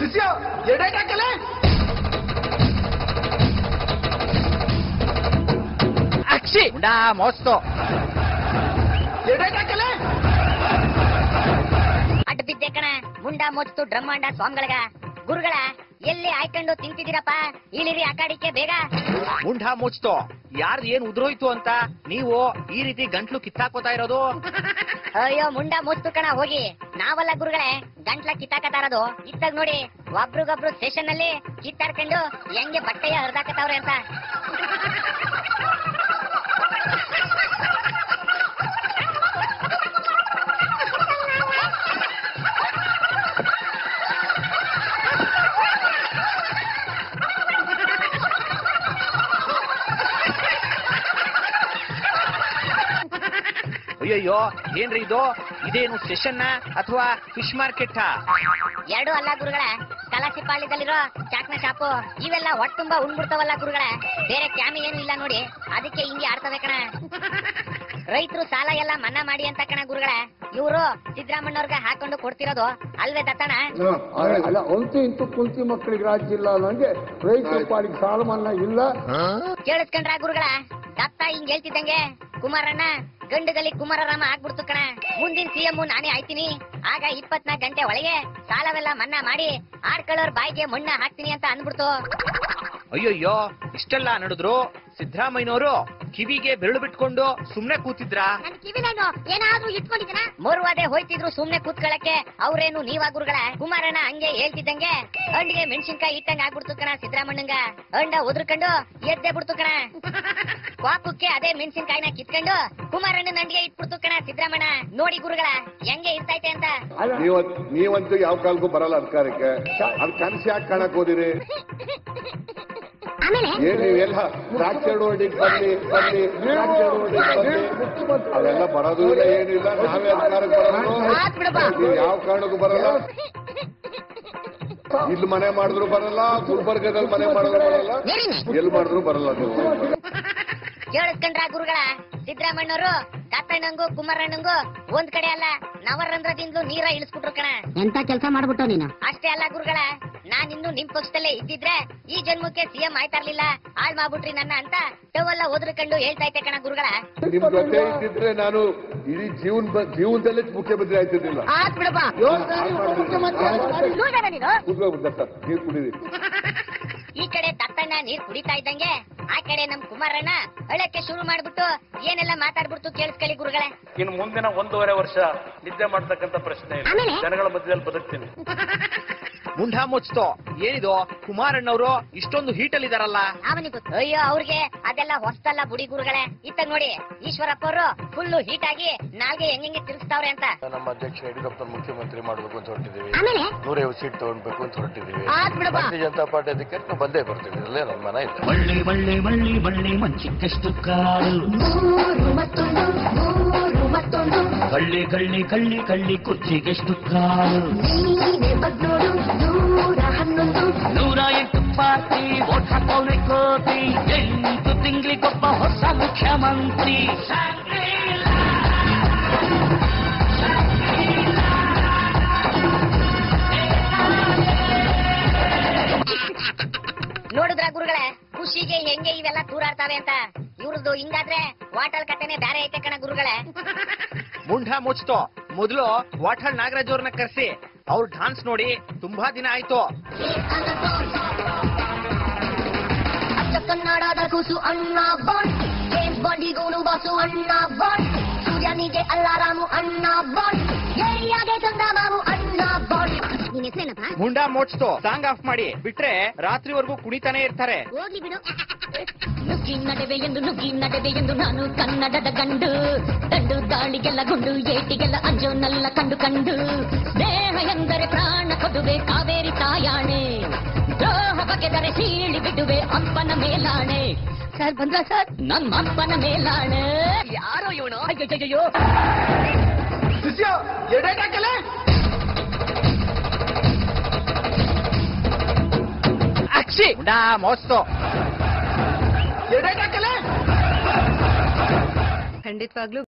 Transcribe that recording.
ಶಿಷ್ಯ ಎಡಕ್ಕಾಕಲೆ ಅಕ್ಷಿ ಡಾ ಮೋಸ್ತು ಎಡಕ್ಕಾಕಲೆ ಅಡ್ಡ ಬಿದ್ದೆ ಕಣ ಮುಂಡ ಮೊತ್ತು ಬ್ರಹ್ಮಾಂಡ ಸ್ವಾಮಿಗಳಗ ಗುರುಗಳ ಎಲ್ಲಿ ಆಯ್ಕೊಂಡು ತಿಂತಿದ್ದೀರಪ್ಪ ಇಳಿರಿ ಅಕಾಡಿಕೆ ಬೇಗ ಮುಂಡ ಮುಚ್ತು ಯಾರ್ದು ಏನ್ ಉದ್ರೋಯ್ತು ಅಂತ ನೀವು ಈ ರೀತಿ ಗಂಟ್ಲು ಕಿತ್ತಾಕೋತಾ ಇರೋದು ಅಯ್ಯೋ ಮುಂಡ ಮುತ್ತು ಕಣ ಹೋಗಿ ನಾವಲ್ಲ ಗುರುಗಳೇ ಗಂಟ್ಲ ಕಿತ್ತಾಕತಾ ಇರೋದು ಇತ್ತಾಗ ನೋಡಿ ಒಬ್ರಿಗೊಬ್ರು ಸ್ಟೇಷನ್ ಅಲ್ಲಿ ಕಿತ್ತಾಡ್ಕೊಂಡು ಹೆಂಗೆ ಬಟ್ಟೆಯ ಹರಿದಾಕತಾವ್ರೆ ಅಂತ ಅಯ್ಯಯ್ಯೋ ಏನ್ರಿ ಇದು ಇದೇನು ಸೆಷನ್ ಅಥವಾ ಫಿಶ್ ಮಾರ್ಕೆಟ್ ಎರಡು ಅಲ್ಲ ಗುರುಗಳ ಕಲಾಸಿಪಾಳ್ಯದಲ್ಲಿರೋ ಚಾಕ್ನ ಶಾಪು ಇವೆಲ್ಲ ಹೊಟ್ಟುಂಬ ಉಂಡ್ಬಿಡ್ತಾವಲ್ಲ ಗುರುಗಳ ಬೇರೆ ಕ್ಯಾಮಿ ಏನು ಇಲ್ಲ ನೋಡಿ ಅದಕ್ಕೆ ಹಿಂಗೆ ಆಡ್ತವೆ ಕಣ ರೈತರು ಸಾಲ ಎಲ್ಲ ಮನ್ನಾ ಮಾಡಿ ಅಂತ ಕಣ ಗುರುಗಳ ಇವರು ಸಿದ್ದರಾಮಣ್ಣವ್ರಿಗೆ ಹಾಕೊಂಡು ಕೊಡ್ತಿರೋದು ಅಲ್ವೇ ದತ್ತಣ ಅಲ್ಲ ಅಲ್ಲ ಅಂತೂ ಇಂತೂ ಕುಂತಿ ಮಕ್ಕಳಿಗೆ ರಾಜ್ಯ ಇಲ್ಲ ಅನ್ನಂಗೆ ರೈತರ ಪಾಲಿಗೆ ಸಾಲ ಮನ್ನಾ ಇಲ್ಲ ಕೇಳಿಸ್ಕೊಂಡ್ರ ಗುರುಗಳ ದತ್ತ ಹಿಂಗ್ ಹೇಳ್ತಿದ್ದಂಗೆ ಕುಮಾರಣ್ಣ ಗಂಡುಗಲಿ ಕುಮಾರರಾಮ ಆಗ್ಬಿಡ್ತು ಕಣ ಮುಂದಿನ ಸಿಎಂ ನಾನೇ ಆಯ್ತೀನಿ ಆಗ ಇಪ್ಪತ್ನಾಲ್ಕು ಗಂಟೆ ಒಳಗೆ ಸಾಲವೆಲ್ಲ ಮನ್ನಾ ಮಾಡಿ ಆಡ್ಕೊಳ್ಳೋರ್ ಬಾಯಿಗೆ ಮಣ್ಣ ಹಾಕ್ತೀನಿ ಅಂತ ಅಂದ್ಬಿಡ್ತು ಅಯ್ಯಯ್ಯೋ ಇಷ್ಟೆಲ್ಲ ನಡೆದ್ರು ಸಿದ್ದರಾಮಯ್ಯನವರು ಕಿವಿಗೆ ಬೆರಳು ಬಿಟ್ಕೊಂಡು ಸುಮ್ನೆ ಕೂತಿದ್ರಾ ನನ್ ಕಿವಿನೇನು ಏನಾದ್ರೂ ಇಟ್ಕೊಂಡಿದ್ದೀನ ಮೂರುವಾದೆ ಹೋಯ್ತಿದ್ರು ಸುಮ್ನೆ ಕೂತ್ಕೊಳ್ಳಕ್ಕೆ ಅವ್ರೇನು ನೀವಾ ಗುರುಗಳ ಕುಮಾರಣ್ಣ ಹಂಗೆ ಹೇಳ್ತಿದ್ದಂಗೆ ಹಣ್ಣಿಗೆ ಮೆಣಸಿನ್ಕಾಯಿ ಇಟ್ಟಂಗ ಆಗ್ಬಿಡ್ತು ಕಣ ಸಿದ್ದರಾಮಣ್ಣಂಗ ಹಂಡ ಉದ್ರಕೊಂಡು ಎದ್ದೆ ಬಿಡ್ತು ಕಣ ಕ್ವಾಪಕ್ಕೆ ಅದೇ ಮೆಣಸಿನ್ಕಾಯಿನ ಕಿತ್ಕೊಂಡು ಕುಮಾರಣ್ಣನ ಹಂಡಿಗೆ ಇಟ್ಬಿಡ್ತು ಕಣ ಸಿದ್ದರಾಮಣ್ಣ ನೋಡಿ ಗುರುಗಳ ಹೆಂಗೆ ಇರ್ತೈತೆ ಅಂತ ಅಲ್ಲ ನೀವತ್ ನೀವಂತೂ ಯಾವ ಕಾಲಕ್ಕೂ ಬರಲ್ಲ ಅಧಿಕಾರಕ್ಕೆ ಅದ್ ಕನಸು ಯಾಕೆ ಕಾಣಕ್ ಹೋದಿರಿ ಆಮೇಲೆ ಏನ್ ನೀವೆಲ್ಲ ದ್ರಾಕ್ಷಿ ಚಳುವಳಿಗೆ ಬನ್ನಿ ಬನ್ನಿ ದ್ರಾಕ್ಷಿ ಚಳುವಳಿಗೆ ಬನ್ನಿ ಅವೆಲ್ಲ ಬರೋದು ಇಲ್ಲ ಏನಿಲ್ಲ ನಾವೇ ಅಧಿಕಾರಕ್ಕೆ ಬರೋದು ನೀವು ಯಾವ ಕಾರಣಕ್ಕೂ ಬರಲ್ಲ ಇಲ್ಲಿ ಮನೆ ಮಾಡಿದ್ರು ಬರಲ್ಲ ಗುಲ್ಬರ್ಗದಲ್ಲಿ ಮನೆ ಮಾಡಿದ್ರು ಬರಲ್ಲ ಎಲ್ಲಿ ಮಾಡಿದ್ರು ಬರಲ್ಲ ನೀವು ಕೇಳಿಸ್ಕೊಂಡ್ರ ಗುರುಗಳ ಸಿದ್ದರಾಮಣ್ಣವರು ದತ್ತಣ್ಣಂಗು ಕುಮಾರಣ್ಣಂಗು ಒಂದ್ ಕಡೆ ಅಲ್ಲ ನವರಂಧ್ರದಿಂದಲೂ ನೀರ ಇಳಿಸ್ಬಿಟ್ರು ಕಣ ಎಂತ ಕೆಲಸ ಮಾಡ್ಬಿಟ್ಟು ನೀನು ಅಷ್ಟೇ ಅಲ್ಲ ಗುರುಗಳ ನಾನ್ ಇನ್ನು ನಿಮ್ ಪಕ್ಷದಲ್ಲೇ ಇದ್ದಿದ್ರೆ ಈ ಜನ್ಮಕ್ಕೆ ಸಿಎಂ ಆಯ್ತಾ ಇರ್ಲಿಲ್ಲ ಹಾಳ್ ಮಾಡ್ಬಿಟ್ರಿ ನನ್ನ ಅಂತ ಟವೆಲ್ಲ ಓದ್ರಕೊಂಡು ಹೇಳ್ತಾ ಇದ್ದೆ ಕಣ ಗುರುಗಳ ನಿಮ್ ಜೊತೆ ಇದ್ದಿದ್ರೆ ನಾನು ಇಡೀ ಜೀವನ ಜೀವನದಲ್ಲೇ ಮುಖ್ಯಮಂತ್ರಿ ಆಯ್ತಿರ್ಲಿಲ್ಲ ಆತ್ ಬಿಡಪ್ಪ ಸುಳ್ಳು ನೀನು ಕೂತ್ಕೊಂಡ್ಬಿಡ್ತ ನೀರು ಕುಡೀರಿ ಈ ಕಡೆ ದತ್ತಣ್ಣ ನೀರ್ ಕುಡಿತಾ ಇದ್ದಂಗೆ ಆ ಕಡೆ ನಮ್ ಕುಮಾರಣ್ಣ ಅಳಕ್ಕೆ ಶುರು ಮಾಡ್ಬಿಟ್ಟು ಏನೆಲ್ಲ ಮಾತಾಡ್ಬಿಡ್ತು ಕೇಳಿಸ್ಕೊಳ್ಳಿ ಗುರುಗಳೇ ಇನ್ನು ಮುಂದಿನ ಒಂದೂವರೆ ವರ್ಷ ನಿದ್ದೆ ಮಾಡ್ತಕ್ಕಂತ ಪ್ರಶ್ನೆ ಇಲ್ಲ ಜನಗಳ ಮಧ್ಯದಲ್ಲಿ ಬದುಕ್ತೀನಿ ಮುಂಡ ಮುಚ್ತು ಏನಿದು ಕುಮಾರಣ್ಣವರು ಇಷ್ಟೊಂದು ಹೀಟಲ್ ಇದಾರಲ್ಲ ಅವನಿಗೆ ಗೊತ್ತು ಅಯ್ಯೋ ಅವ್ರಿಗೆ ಅದೆಲ್ಲ ಹೊಸ್ತಲ್ಲ ಬುಡಿ ಗುರುಗಳೇ ಇತ್ತ ನೋಡಿ ಈಶ್ವರಪ್ಪ ಅವರು ಫುಲ್ಲು ಹೀಟ್ ಆಗಿ ನಾಲ್ಗೆ ಹೆಂಗೆ ತಿರುಗಿಸ್ತಾವ್ರೆ ಅಂತ ನಮ್ಮ ಅಧ್ಯಕ್ಷ ಯಡಿಯೂರಪ್ಪ ಮುಖ್ಯಮಂತ್ರಿ ಮಾಡಬೇಕು ಅಂತ ಹೊರಟಿದ್ದೀವಿ ಆಮೇಲೆ ನೂರೈವತ್ತು ಸೀಟ್ ತಗೊಂಡ್ಬೇಕು ಅಂತ ಹೊರಟಿದ್ದೀವಿ ಆತ್ ಬಿಡಪ್ಪ ಭಾರತೀಯ ಜನತಾ ಪಾರ್ಟಿ ಅಧಿಕಾರಿ ನಾವು ಬಂದೇ ಬರ್ತೀವಿ ಇಲ್ಲೇ ನನ್ನ ಮನ ಇದೆ ಬಳ್ಳಿ ಬಳ್ಳಿ ಬಳ್ಳಿ ಬಳ್ಳಿ ಮಂಚಿಕ್ಕಷ್ಟು ಕಾಡು ಕಳ್ಳಿ ಕಳ್ಳಿ ಕಳ್ಳಿ ಕಳ್ಳಿ ಕುರ್ಚಿಗೆಷ್ಟು ಕಾಡು ನೂರ ಎಂಟು ಪಾರ್ಟಿ ಓಟ್ ಹಾಕೋನೆ ಕೋಟಿ ಎಂಟು ತಿಂಗಳಿಗೊಬ್ಬ ಹೊಸ ಮುಖ್ಯಮಂತ್ರಿ ನೋಡಿದ್ರ ಗುರುಗಳೇ ಖುಷಿಗೆ ಹೆಂಗೆ ಇವೆಲ್ಲ ತೂರಾಡ್ತಾವೆ ಅಂತ ಇವ್ರದ್ದು ಹಿಂಗಾದ್ರೆ ವಾಟಲ್ ಕತೆನೆ ಬ್ಯಾರೆ ಐತೆ ಕಣ ಗುರುಗಳೇ ಮುಂಡ ಮುಚ್ತು ಮೊದಲು ವಾಟಲ್ ನಾಗರಾಜ್ ಅವ್ರನ್ನ ಕರೆಸಿ ಅವ್ರ ಡಾನ್ಸ್ ನೋಡಿ ತುಂಬಾ ದಿನ ಆಯ್ತು ಅಚ್ಚ ಕನ್ನಡದ ಕೂಸು ಅಣ್ಣ ಬಾಂಡ್ ಜೇಮ್ಸ್ ಬಾಂಡಿಗೂನು ಬಾಸು ಅಣ್ಣ ಬಾಂಡ್ ಸೂರ್ಯನಿಗೆ ಅಲ್ಲಾರಾಮು ಅಣ್ಣ ಬಾಂಡ್ ಏರಿಯಾಗೆ ಚಂದಮಾಮು ಅಣ್ಣ ಬಾಂಡ್ ನಿನ್ ಹೆಸರೇನಪ್ಪ ಮುಂಡ ಮುಚ್ತು ಸಾಂಗ್ ಆಫ್ ಮಾಡಿ ಬಿಟ್ರೆ ರಾತ್ರಿವರೆಗೂ ಕುಣಿತಾನೆ ಇರ್ತಾರೆ ಹೋಗ್ಲಿ ಬಿಡು ನುಗ್ಗಿ ನಡೆವೆ ಎಂದು ನುಗ್ಗಿ ನಡೆವೆ ಎಂದು ನಾನು ಕನ್ನಡದ ಗಂಡು ದಂಡು ದಾಳಿಗೆಲ್ಲ ಗುಂಡು ಏಟಿಗೆಲ್ಲ ಅಂಜೋನಲ್ಲ ಕಂಡು ಕಂಡು ದೇಹ ಎಂದರೆ ಪ್ರಾಣ ಕೊಡುವೆ ಕಾವೇರಿ ತಾಯಾಣೆ ದ್ರೋಹ ಬಗೆದರೆ ಸೀಳಿ ಬಿಡುವೆ ಅಪ್ಪನ ಮೇಲಾಣೆ ಸರ್ ಬಂದ್ರ ಸರ್ ನಮ್ಮ ಅಪ್ಪನ ಮೇಲಾಣೆ ಯಾರೋ ಇವನು ಅಯ್ಯಯ್ಯೋ ಶಿಷ್ಯ ಎಡಕ್ಕಾಕಲೆ ಅಕ್ಷಿ ಮುಂಡ ಮೋಸ್ತು ಎಡಕ್ಕಾಕಲೆ ಖಂಡಿತವಾಗ್ಲೂ